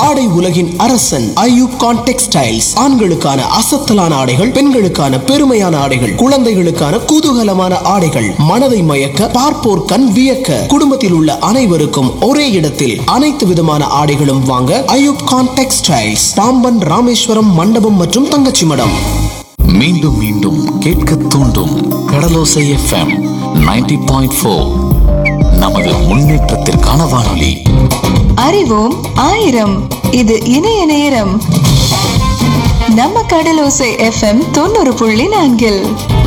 ஆடை உலகின் அரசன் ஐயூப் கான் டெக்ஸ்டைல்ஸ் ஆண்களுக்கான அசத்தலான ஆடைகள் பெண்களுக்கான பெருமையான ஆடைகள் குழந்தைகளுக்கான குதூகலமான ஆடைகள் மனதை மயக்க பார்ப்போர் கண் வியக்க குடும்பத்தில் உள்ள அனைவருக்கும் ஒரே இடத்தில் அனைத்து விதமான ஆடைகளும் வாங்க ஐயூப் கான் டெக்ஸ்டைல்ஸ் பாம்பன் ராமேஸ்வரம் மண்டபம் மற்றும் தங்கச்சி மடம் மீண்டும் மீண்டும் கேட்க தூண்டும் கடலோசை எஃப்எம் 90.4 பாயிண்ட் ஃபோர் நமது முன்னேற்றத்திற்கான வானொலி அறிவோம் ஆயிரம் இது இணைய நேரம் நம்ம கடலோசை எஃப்எம் தொண்ணூறு புள்ளி நான்கில்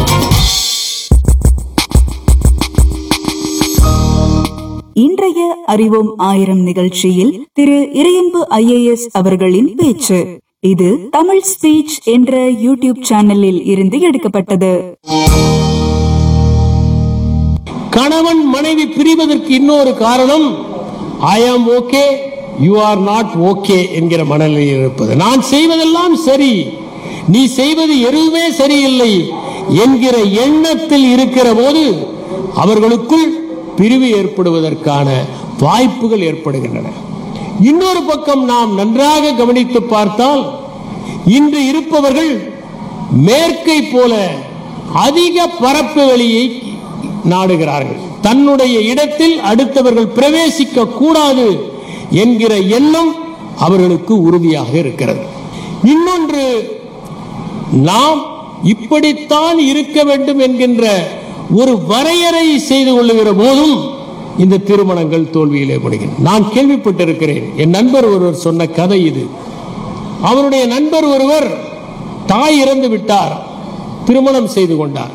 இன்றைய அறிவோம் ஆயிரம் நிகழ்ச்சியில் திரு இறையன்பு ஐஏஎஸ் அவர்களின் பேச்சு இது தமிழ் ஸ்பீச் என்ற யூடியூப் சேனலில் இருந்து எடுக்கப்பட்டது கணவன் மனைவி பிரிவதற்கு இன்னொரு காரணம் I am okay you are not okay என்கிற மனநிலையில் இருப்பது நான் செய்வதெல்லாம் சரி நீ செய்வது எதுவுமே சரியில்லை என்கிற எண்ணத்தில் இருக்கிற போது அவர்களுக்குள் பிரிவு ஏற்படுவதற்கான வாய்ப்புகள் ஏற்படுகின்றன இன்னொரு பக்கம் நாம் நன்றாக கவனித்து பார்த்தால் இன்று இருப்பவர்கள் மேற்கை போல அதிக பரப்பு வெளியை நாடுகிறார்கள் தன்னுடைய இடத்தில் அடுத்தவர்கள் பிரவேசிக்க கூடாது என்கிற எண்ணம் அவர்களுக்கு உறுதியாக இருக்கிறது இன்னொன்று நாம் இப்படித்தான் இருக்க வேண்டும் என்கின்ற ஒரு வரையறை செய்து கொள்ளுகிற போதும் இந்த திருமணங்கள் தோல்வியிலே முடிகின்றன நான் கேள்விப்பட்டிருக்கிறேன் என் நண்பர் ஒருவர் சொன்ன கதை இது அவருடைய நண்பர் ஒருவர் தாய் இறந்து விட்டார் திருமணம் செய்து கொண்டார்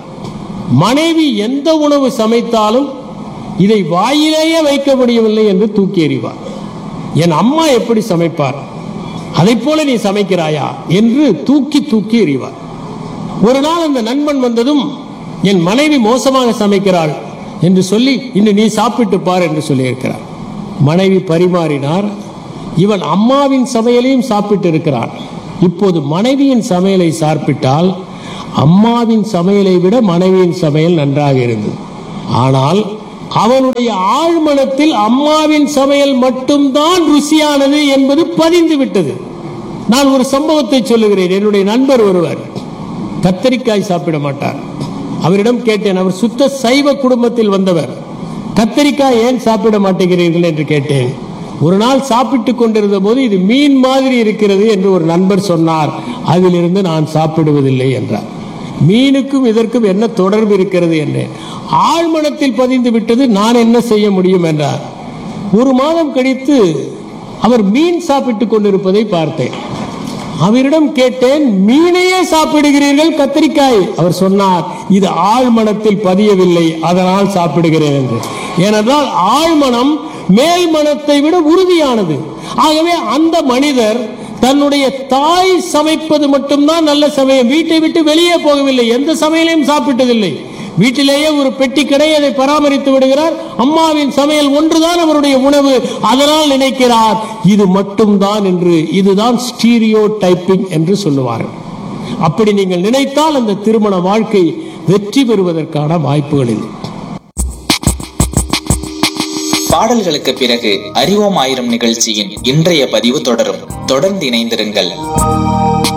மனைவி எந்த உணவு சமைத்தாலும் இதை வாயிலேயே வைக்க முடியவில்லை என்று தூக்கி எறிவார் என் அம்மா எப்படி சமைப்பார் அதை போல நீ சமைக்கிறாயா என்று தூக்கி தூக்கி எறிவார் ஒரு நாள் அந்த நண்பன் வந்ததும் என் மனைவி மோசமாக சமைக்கிறாள் என்று சொல்லி இன்று நீ சாப்பிட்டு பார் என்று சொல்லியிருக்கிறார் மனைவி பரிமாறினார் இவன் அம்மாவின் சமையலையும் சாப்பிட்டு இருக்கிறான் இப்போது மனைவியின் சமையலை சாப்பிட்டால் அம்மாவின் சமையலை விட மனைவியின் சமையல் நன்றாக இருந்தது ஆனால் அவனுடைய ஆழ்மனத்தில் அம்மாவின் சமையல் மட்டும்தான் ருசியானது என்பது பதிந்து விட்டது நான் ஒரு சம்பவத்தை சொல்லுகிறேன் என்னுடைய நண்பர் ஒருவர் கத்தரிக்காய் சாப்பிட மாட்டார் அவரிடம் கேட்டேன் அவர் சுத்த சைவ குடும்பத்தில் வந்தவர் கத்தரிக்காய் ஏன் சாப்பிட மாட்டேங்கிறீர்கள் என்று கேட்டேன் ஒரு நாள் சாப்பிட்டுக் கொண்டிருந்த போது இது மீன் மாதிரி இருக்கிறது என்று ஒரு நண்பர் சொன்னார் அதிலிருந்து நான் சாப்பிடுவதில்லை என்றார் மீனுக்கும் இதற்கும் என்ன தொடர்பு இருக்கிறது என்றேன் ஆழ்மனத்தில் பதிந்து விட்டது நான் என்ன செய்ய முடியும் என்றார் ஒரு மாதம் கழித்து அவர் மீன் சாப்பிட்டுக் கொண்டிருப்பதை பார்த்தேன் அவரிடம் கேட்டேன் மீனையே சாப்பிடுகிறீர்கள் கத்திரிக்காய் அவர் சொன்னார் இது ஆழ்மனத்தில் பதியவில்லை அதனால் சாப்பிடுகிறேன் என்று ஏனென்றால் ஆழ்மனம் மேல் மனத்தை விட உறுதியானது ஆகவே அந்த மனிதர் தன்னுடைய தாய் சமைப்பது மட்டும்தான் நல்ல சமயம் வீட்டை விட்டு வெளியே போகவில்லை எந்த சமையலையும் சாப்பிட்டதில்லை வீட்டிலேயே ஒரு பெட்டி கடை அதை பராமரித்து விடுகிறார் அம்மாவின் சமையல் ஒன்றுதான் அவருடைய உணவு அதனால் நினைக்கிறார் இது மட்டும்தான் என்று இதுதான் ஸ்டீரியோ டைப்பிங் என்று சொல்லுவார்கள் அப்படி நீங்கள் நினைத்தால் அந்த திருமண வாழ்க்கை வெற்றி பெறுவதற்கான வாய்ப்புகள் இல்லை பாடல்களுக்கு பிறகு அறிவோம் ஆயிரம் நிகழ்ச்சியின் இன்றைய பதிவு தொடரும் தொடர்ந்து இணைந்திருங்கள்